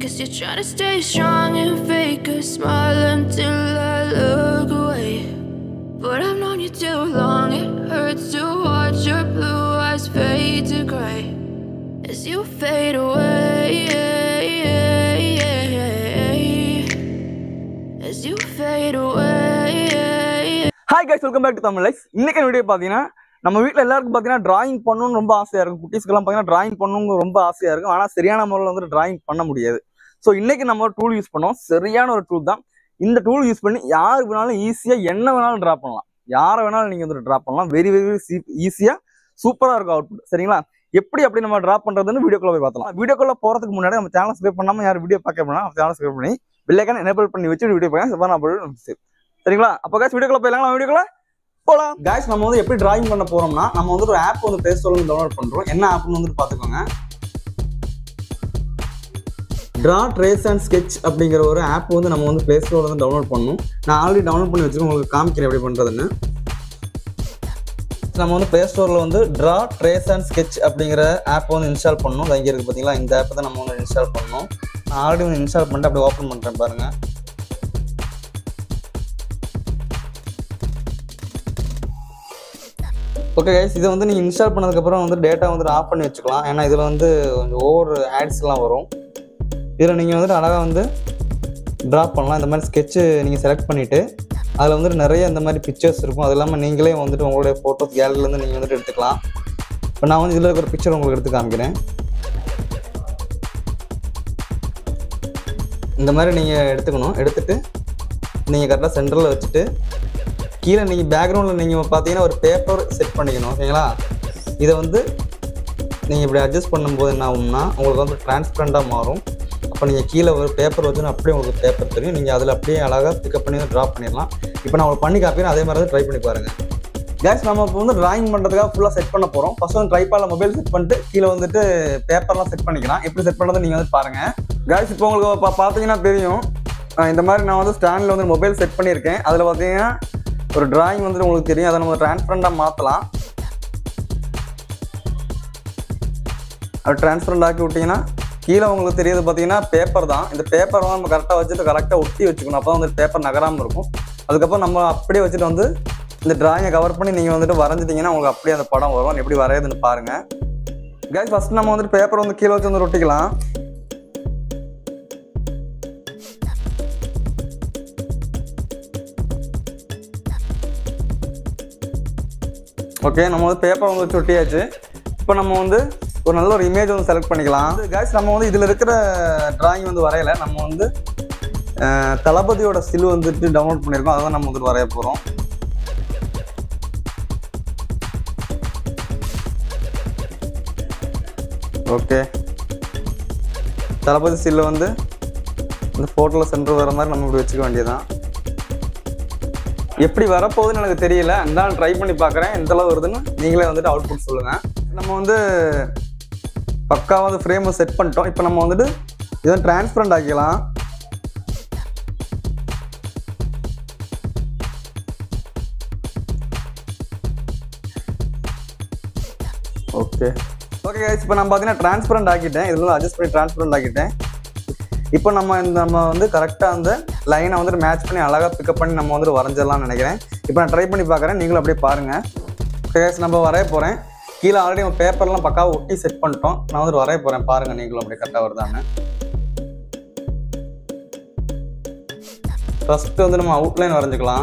Cause you're trying to stay strong and fake a smile until I look away. But I've known you too long, it hurts to watch your blue eyes fade to gray as you fade away. As you fade away. Hi guys welcome back to Tamil life இன்னைக்கு video பார்த்தீங்கன்னா நம்ம வீட்டில் எல்லாருக்கும் பார்த்தீங்கன்னா drawing பண்ணணும்னு ரொம்ப ஆசையாக இருக்கும் குட்டீஸ்க்கெல்லாம் பார்த்தீங்கன்னா டிராயிங் பண்ணணும்னு ரொம்ப ஆசையாக இருக்கும் ஆனால் சரியான முறையில் வந்து டிராயிங் பண்ண முடியாது ஸோ இன்னைக்கு நம்ம ஒரு டூல் யூஸ் பண்ணோம் சரியான ஒரு டூல் தான் இந்த டூல் யூஸ் பண்ணி யார் வேணாலும் ஈஸியாக என்ன வேணாலும் ட்ரா பண்ணலாம் யாரை வேணாலும் நீங்கள் வந்து ட்ரா பண்ணலாம் வெரி வெரி ஈஸியாக சூப்பராக இருக்கும் அவுட்புட் சரிங்களா எப்படி அப்படி நம்ம ட்ரா பண்ணுறதுன்னு வீடியோக்குள்ள போய் பார்த்தலாம் வீடியோக்குள்ள போகிறதுக்கு முன்னாடி நம்ம சேனல் சப்ஸ்கிரைப் பண்ணாமல் யார் வீடியோ பார்க்க போனால் சேனல் சப்ஸ்கிரைப் பண்ணி பில்லைக்கான எனேபிள் பண்ணி வச்சு வீடியோ பார்க்க சரிங்களா அப்போ guys வீடியோக்குள்ள போயிடலாம் வீடியோக்குள்ள போலாம் guys நம்ம வந்து எப்படி டிராயிங் பண்ண போறோம்னா நம்ம வந்து ஒரு ஆப் வந்து பிளே ஸ்டோர்ல டவுன்லோட் பண்றோம் என்ன ஆப்னு வந்துட்டு பாத்துக்கோங்க ட்ரா ட்ரேஸ் அண்ட் ஸ்கெச் அப்படிங்கிற ஒரு ஆப் வந்து நம்ம வந்து பிளே ஸ்டோர்ல வந்து டவுன்லோட் பண்ணணும் நான் ஆல்ரெடி டவுன்லோட் பண்ணி வச்சிருக்கேன் உங்களுக்கு காமிக்கிறேன் எப்படி பண்றதுன்னு நம்ம வந்து பிளே ஸ்டோரில் வந்து ட்ரா ட்ரேஸ் அண்ட் ஸ்கெச் அப்படிங்கிற ஆப் வந்து இன்ஸ்டால் பண்ணணும் அது இங்கே இருக்குது பார்த்தீங்களா இந்த ஆப் தான் நம்ம வந்து இன்ஸ்டால் பண்ணணும் நான் ஆல்ரெடி வந்து இன்ஸ்டால் பண்ணிட்டு அப்படியே ஓப்பன் பண்ணுறேன் பாருங்கள் ஓகே கைஸ் இதை வந்து நீங்கள் இன்ஸ்டால் பண்ணதுக்கப்புறம் வந்து டேட்டா வந்துட்டு ஆஃப் பண்ணி வச்சுக்கலாம் ஏன்னா இதில் வந்து கொஞ்சம் ஓவர் ஆட்ஸ்லாம் வரும் இதில் நீங்கள் வந்துட்டு அழகாக வந்து ட்ரா பண்ணலாம் இந்த மாதிரி ஸ்கெட்சு நீங்கள் செலக்ட் பண்ணிவிட்டு அதில் வந்துட்டு நிறைய இந்த மாதிரி பிக்சர்ஸ் இருக்கும் அது இல்லாமல் நீங்களே வந்துட்டு உங்களுடைய ஃபோட்டோஸ் கேலரிலேருந்து நீங்கள் வந்துட்டு எடுத்துக்கலாம் இப்போ நான் வந்து இதில் இருக்கிற பிக்சர் உங்களுக்கு எடுத்து காமிக்கிறேன் இந்த மாதிரி நீங்கள் எடுத்துக்கணும் எடுத்துட்டு நீங்கள் கரெக்டாக சென்டரில் வச்சுட்டு கீழே நீங்கள் பேக்ரவுண்டில் நீங்கள் பார்த்தீங்கன்னா ஒரு பேப்பர் செட் பண்ணிக்கணும் ஓகேங்களா இதை வந்து நீங்கள் இப்படி அட்ஜஸ்ட் பண்ணும்போது என்ன ஆகும்னா உங்களுக்கு வந்து டிரான்ஸ்பரண்ட்டாக மாறும் அப்போ நீங்கள் கீழே ஒரு பேப்பர் வச்சுன்னா அப்படியே உங்களுக்கு பேப்பர் தெரியும் நீங்கள் அதில் அப்படியே அழகாக பிக்கப் பண்ணி ட்ரா பண்ணிடலாம் இப்போ நான் உங்களுக்கு பண்ணி காப்பிக்கிறேன் அதே மாதிரி தான் ட்ரை பண்ணி பாருங்கள் கேஸ் நம்ம இப்போ வந்து டிராயிங் பண்ணுறதுக்காக ஃபுல்லாக செட் பண்ண போகிறோம் ஃபர்ஸ்ட் வந்து ட்ரைபாலில் மொபைல் செட் பண்ணிட்டு கீழே வந்துட்டு பேப்பர்லாம் செட் பண்ணிக்கலாம் எப்படி செட் பண்ணுறது நீங்கள் வந்து பாருங்கள் கேஸ் இப்போ உங்களுக்கு பா பார்த்தீங்கன்னா தெரியும் அஹ் இந்த மாதிரி நான் வந்து ஸ்டாண்டில் வந்து மொபைல் செட் பண்ணியிருக்கேன் அதில் பார்த்தீங்கன்னா ஒரு டிராயிங் வந்துட்டு உங்களுக்கு தெரியும் அதை நம்ம டிரான்ஸ்பரண்டாக மாற்றலாம் அது டிரான்ஸ்பரண்ட் ஆக்கி விட்டிங்கன்னா கீழே உங்களுக்கு தெரியுது பார்த்தீங்கன்னா பேப்பர் தான் இந்த பேப்பர் வந்து நம்ம கரெக்டாக வச்சுட்டு கரெக்டாக ஒட்டி வச்சுக்கணும் அப்போ வந்து பேப்பர் நகராமல் இருக்கும் அதுக்கப்புறம் நம்ம அப்படியே வச்சுட்டு வந்து இந்த டிராயிங்கை கவர் பண்ணி நீங்கள் வந்துட்டு வரைஞ்சிட்டிங்கன்னா உங்களுக்கு அப்படியே அந்த படம் வரும் எப்படி வரையுதுன்னு பாருங்கள் கைஸ் ஃபஸ்ட் நம்ம வந்துட்டு பேப்பர் வந்து கீழே வச்சு வந்து ஒட்டிக்கலாம் ஓகே நம்ம வந்து பேப்பர் வந்து வச்சு ஒட்டியாச்சு இப்போ நம்ம வந்து ஒரு நல்ல ஒரு இமேஜ் வந்து செலக்ட் பண்ணிக்கலாம் கைஸ் நம்ம வந்து இதில் இருக்கிற டிராயிங் வந்து வரையல நம்ம வந்து அஹ், தளபதியோட ஸ்டில் வந்துட்டு டவுன்லோட் பண்ணியிருக்கோம் அதை தான் நம்ம வந்துட்டு வரைய போகிறோம் ஓகே தளபதி ஸ்டில்ல வந்து இந்த ஃபோட்டோவில் சென்டர் வர மாதிரி நம்ம இப்படி வச்சுக்க வேண்டியதுதான் எப்படி வரப்போகுதுன்னு எனக்கு தெரியல இருந்தாலும் ட்ரை பண்ணி பார்க்குறேன் எந்த அளவு வருதுன்னு நீங்களே வந்துட்டு அவுட்புட் சொல்லுங்கள் நம்ம வந்து பக்காவாக வந்து ஃப்ரேமை செட் பண்ணிட்டோம் இப்போ நம்ம வந்துட்டு இதை டிரான்ஸ்பரண்ட் ஆக்கிக்கலாம் ஓகே ஓகே guys இப்போ நான் பார்த்தீங்கன்னா டிரான்ஸ்பரண்ட் ஆக்கிட்டேன் இதில் அட்ஜஸ்ட் பண்ணி டிரான்ஸ்பரண்ட் ஆக்கிட்டேன் இப்போ நம்ம இந்த நம்ம வந்து கரெக்டாக அந்த லைனை வந்துட்டு மேட்ச் பண்ணி அழகாக பிக்கப் பண்ணி நம்ம வந்துட்டு வரைஞ்சிடலாம்னு நினைக்கிறேன் இப்போ நான் ட்ரை பண்ணி பார்க்குறேன் நீங்களும் அப்படியே பாருங்கள் கேஸ் நம்ம வரைய போகிறேன் கீழே ஆல்ரெடி நம்ம பேப்பர்லாம் பக்காவாக ஒட்டி செட் பண்ணிட்டோம் நான் வந்துட்டு வரைய போகிறேன் பாருங்கள் நீங்களும் அப்படியே கரெக்டாக வருதான்னு ஃபஸ்ட்டு வந்து நம்ம அவுட்லைன் வரைஞ்சிக்கலாம்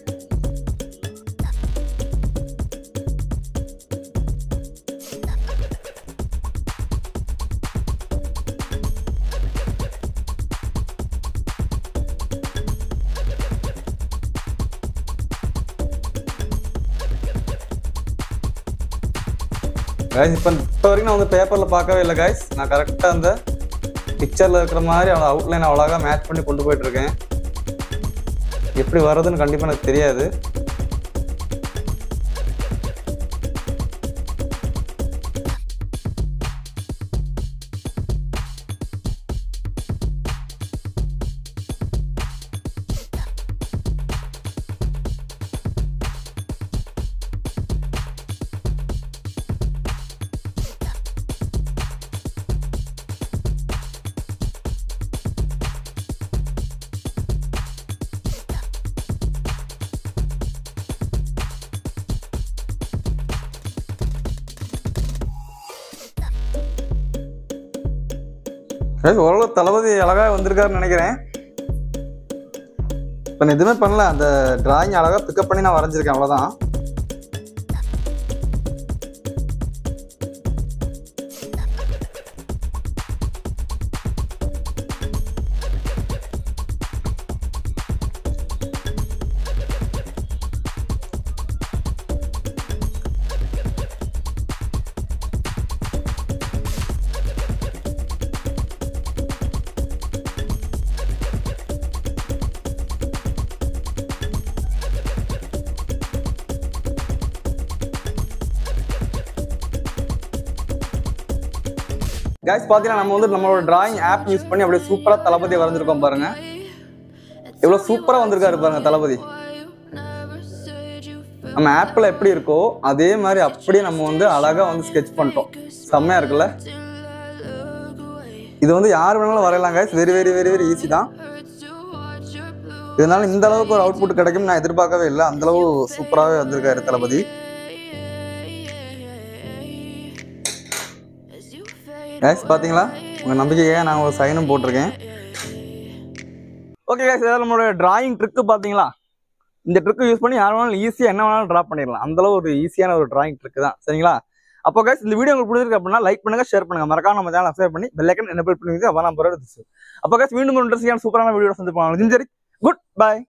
கைஸ் இப்போ இப்போ வரைக்கும் நான் வந்து பேப்பரில் பார்க்கவே இல்லை கைஸ் நான் கரெக்டாக அந்த பிக்சரில் இருக்கிற மாதிரி அவன் அவுட்லைன் அவ்வளோகா மேட்ச் பண்ணி கொண்டு போயிட்டு இருக்கேன் எப்படி வர்றதுன்னு கண்டிப்பாக எனக்கு தெரியாது guys, ஓரளவு தளபதி அழகா வந்திருக்காருன்னு நினைக்கிறேன் இப்போ நான் எதுவுமே பண்ணல அந்த டிராயிங் அழகா பிக்கப் பண்ணி நான் வரைஞ்சிருக்கேன் அவ்வளோதான் கைஸ் பார்த்தீங்கன்னா நம்ம வந்து நம்மளோட டிராயிங் ஆப் யூஸ் பண்ணி அப்படியே சூப்பராக தளபதி வரைஞ்சிருக்கோம் பாருங்க எவ்வளோ சூப்பராக வந்திருக்காரு பாருங்க தளபதி நம்ம ஆப்பில் எப்படி இருக்கோ அதே மாதிரி அப்படியே நம்ம வந்து அழகாக வந்து ஸ்கெட்ச் பண்ணிட்டோம் செம்மையாக இருக்குல்ல இது வந்து யார் வேணாலும் வரையலாம் guys very very very very easy தான் இதனால இந்த அளவுக்கு ஒரு அவுட்புட் கிடைக்கும் நான் எதிர்பார்க்கவே இல்லை அந்த அளவு சூப்பராகவே வந்திருக்காரு தளபதி கைஸ் பார்த்தீங்களா உங்கள் நம்பிக்கையாக நான் ஒரு சைனும் போட்டிருக்கேன் ஓகே கைஸ் இதாவது நம்மளோட டிராயிங் ட்ரிக்கு பார்த்தீங்களா இந்த ட்ரிக்கு யூஸ் பண்ணி யார் வேணாலும் ஈஸியாக என்ன வேணாலும் ட்ரா பண்ணிடலாம் அந்த அளவு ஒரு ஈஸியான ஒரு டிராயிங் ட்ரிக் தான் சரிங்களா அப்போ கைஸ் இந்த வீடியோ உங்களுக்கு பிடிச்சிருக்கு அப்படின்னா லைக் பண்ணுங்க ஷேர் பண்ணுங்க மறக்காம நம்ம சேனல் சப்ஸ்கிரைப் பண்ணி பெல் ஐக்கன் எனபிள் பண்ணி அப்போ நான் போகிறது அப்போ கைஸ் மீண்டும் ஒரு இன்ட்ரெஸ்டிங்கான சூப்பரான வீடியோ சந்திப்பாங்க சரி குட் பை